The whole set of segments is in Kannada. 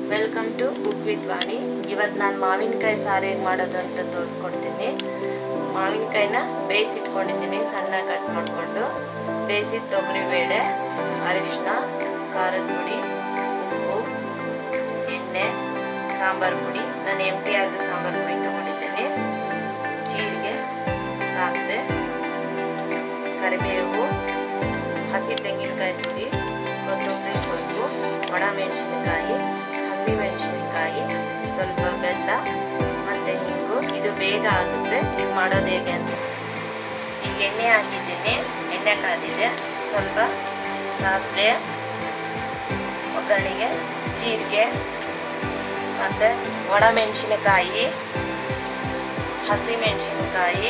welcome to cook with Vani ಇವತ್ತು ನಾನು ಮಾವಿನಕಾಯಿ ಸಾರು ಹೇಗೆ ಮಾಡೋದು ಅಂತ ತೋರಿಸ್ಕೊಡ್ತೀನಿ ಮಾವಿನಕಾಯಿನ ಬೇಯಿಸಿಟ್ಕೊಂಡಿದ್ದೀನಿ ಸಣ್ಣ ಕಟ್ ಮಾಡಿಕೊಂಡು ಬೇಯಿಸಿದ ತೊಗರಿ ಬೇಳೆ ಅರಿಶಿನ ಖಾರದ ಪುಡಿ ಉಪ್ಪು ಎಣ್ಣೆ ಸಾಂಬಾರು ಪುಡಿ ನಾನು ಎಮ್ ಟಿ ಆದ ಸಾಂಬಾರು ಪುಡಿ ತೊಗೊಂಡಿದ್ದೀನಿ ಜೀರಿಗೆ ಸಾಸಿವೆ ಕರಿಬೇವು ಹಸಿ ತೆಂಗಿನಕಾಯಿ ತುರಿ ಕೊತ್ತಂಬರಿ ಸ್ವಲ್ಪ ಒಣಮೆಣಸಿನಕಾಯಿ ಹಸಿ ಮೆಣಸಿನಕಾಯಿ ಸ್ವಲ್ಪ ಬೆಲ್ಲ ಮತ್ತು ಹಿಂಗು ಇದು ಬೇಗ ಆಗುತ್ತೆ ಇದು ಮಾಡೋದು ಹೇಗೆ ಅಂತ ಈಗ ಎಣ್ಣೆ ಹಾಕಿದ್ದೀನಿ ಎಣ್ಣೆ ಕಾದಿದೆ ಸ್ವಲ್ಪ ಸಾಸಿವೆ ಒಗ್ಗರಣೆಗೆ ಜೀರಿಗೆ ಮತ್ತು ಒಣಮೆಣಸಿನಕಾಯಿ ಹಸಿ ಮೆಣಸಿನಕಾಯಿ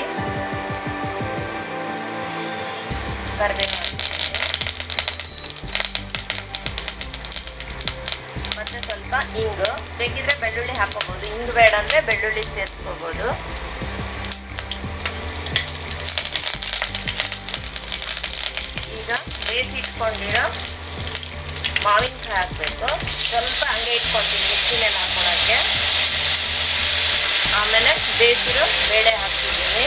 ಕರಿಬೇವು ಮತ್ತೆ ಸ್ವಲ್ಪ ಹಿಂಗು ಬೇಕಿದ್ರೆ ಬೆಳ್ಳುಳ್ಳಿ ಹಾಕೋಬಹುದು ಹಿಂಗು ಬೇಡ ಅಂದ್ರೆ ಬೆಳ್ಳುಳ್ಳಿ ಸೇರಿಸ್ಕೋಬಹುದು ಈಗ ಬೇಯಿಸಿಟ್ಕೊಂಡಿರೋ ಮಾವಿನಕಾಯಿ ಹಾಕಬೇಕು ಸ್ವಲ್ಪ ಹಂಗೆ ಇಟ್ಕೊಳ್ತೀನಿ ಮಿಕ್ಸಿನಲ್ಲಿ ಹಾಕೊಳಕ್ಕೆ ಆಮೇಲೆ ಬೇಯಿಸಿರೋ ಬೇಳೆ ಹಾಕ್ತಿದ್ದೀನಿ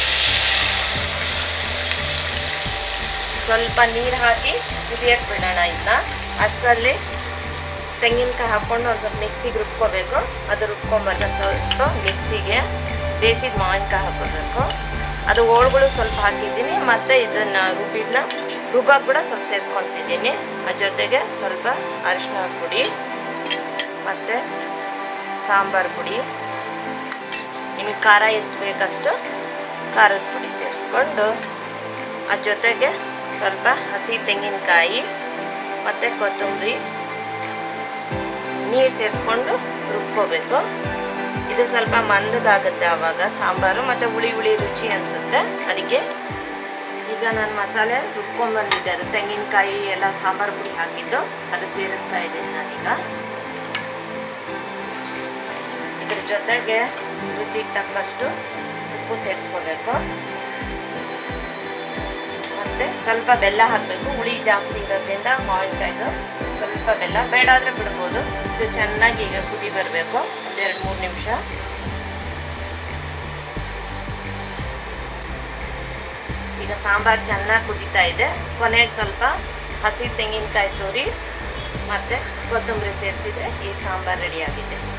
ಸ್ವಲ್ಪ ನೀರು ಹಾಕಿ ಕುದಿಯಕ್ಕೆ ಬಿಡೋಣ ಇದನ್ನ ಅಷ್ಟರಲ್ಲಿ ತೆಂಗಿನಕಾಯಿ ಹಾಕ್ಕೊಂಡು ಒಂದು ಸ್ವಲ್ಪ ಮಿಕ್ಸಿಗೆ ರುಬ್ಕೋಬೇಕು ಅದು ರುಬ್ಕೊಂಬಲ್ಲ ಸ್ವಲ್ಪ ಮಿಕ್ಸಿಗೆ ಬೇಯಿಸಿದ ಮಾವಿನಕಾಯಿ ಹಾಕೋಬೇಕು ಅದು ಹೋಳುಗಳು ಸ್ವಲ್ಪ ಹಾಕಿದ್ದೀನಿ ಮತ್ತು ಇದನ್ನು ರುಬ್ಬಿದ್ನ ರುಬ್ಬಾಕ್ ಕೂಡ ಸ್ವಲ್ಪ ಸೇರಿಸ್ಕೊತಿದ್ದೀನಿ ಅದ್ರ ಜೊತೆಗೆ ಸ್ವಲ್ಪ ಅರಿಶಿನ ಪುಡಿ ಮತ್ತು ಸಾಂಬಾರು ಪುಡಿ ನಿಮಗೆ ಖಾರ ಎಷ್ಟು ಬೇಕಷ್ಟು ಖಾರದ ಪುಡಿ ಸೇರಿಸ್ಕೊಂಡು ಅದ್ರ ಜೊತೆಗೆ ಸ್ವಲ್ಪ ಹಸಿ ತೆಂಗಿನಕಾಯಿ ಮತ್ತು ಕೊತ್ತಂಬರಿ ನೀರು ಸೇರಿಸ್ಕೊಂಡು ರುಬ್ಕೋಬೇಕು ಇದು ಸ್ವಲ್ಪ ಮಂದಗಾಗುತ್ತೆ ಆವಾಗ ಸಾಂಬಾರು ಮತ್ತು ಹುಳಿ ಹುಳಿ ರುಚಿ ಅನಿಸುತ್ತೆ ಅದಕ್ಕೆ ಈಗ ನಾನು ಮಸಾಲೆ ರುಬ್ಕೊಂಡ್ಬಂದಿದ್ದೆ ತೆಂಗಿನಕಾಯಿ ಎಲ್ಲ ಸಾಂಬಾರು ಪುಡಿ ಹಾಕಿದ್ದು ಅದು ಸೇರಿಸ್ತಾ ಇದ್ದೀನಿ ನಾನೀಗ ಇದ್ರ ಜೊತೆಗೆ ರುಚಿಗೆ ತಕ್ಕಷ್ಟು ಉಪ್ಪು ಸೇರಿಸ್ಕೋಬೇಕು ಮತ್ತು ಸ್ವಲ್ಪ ಬೆಲ್ಲ ಹಾಕಬೇಕು ಹುಳಿ ಜಾಸ್ತಿ ಇರೋದ್ರಿಂದ ಮಾವಿನಕಾಯ್ದು ಸ್ವಲ್ಪ ಬೆಲ್ಲ ಬೇಡ ಆದರೆ ಬಿಡ್ಬೋದು ಇದು ಚೆನ್ನಾಗಿ ಈಗ ಕುದಿ ಬರಬೇಕು ಒಂದೆರಡು ಮೂರು ನಿಮಿಷ ಈಗ ಸಾಂಬಾರು ಚೆನ್ನಾಗಿ ಕುದೀತಾ ಇದೆ ಕೊನೆಗೆ ಸ್ವಲ್ಪ ಹಸಿ ತೆಂಗಿನಕಾಯಿ ತುರಿ ಮತ್ತು ಕೊತ್ತಂಬರಿ ಸೇರಿಸಿದ್ರೆ ಈ ಸಾಂಬಾರು ರೆಡಿಯಾಗಿದೆ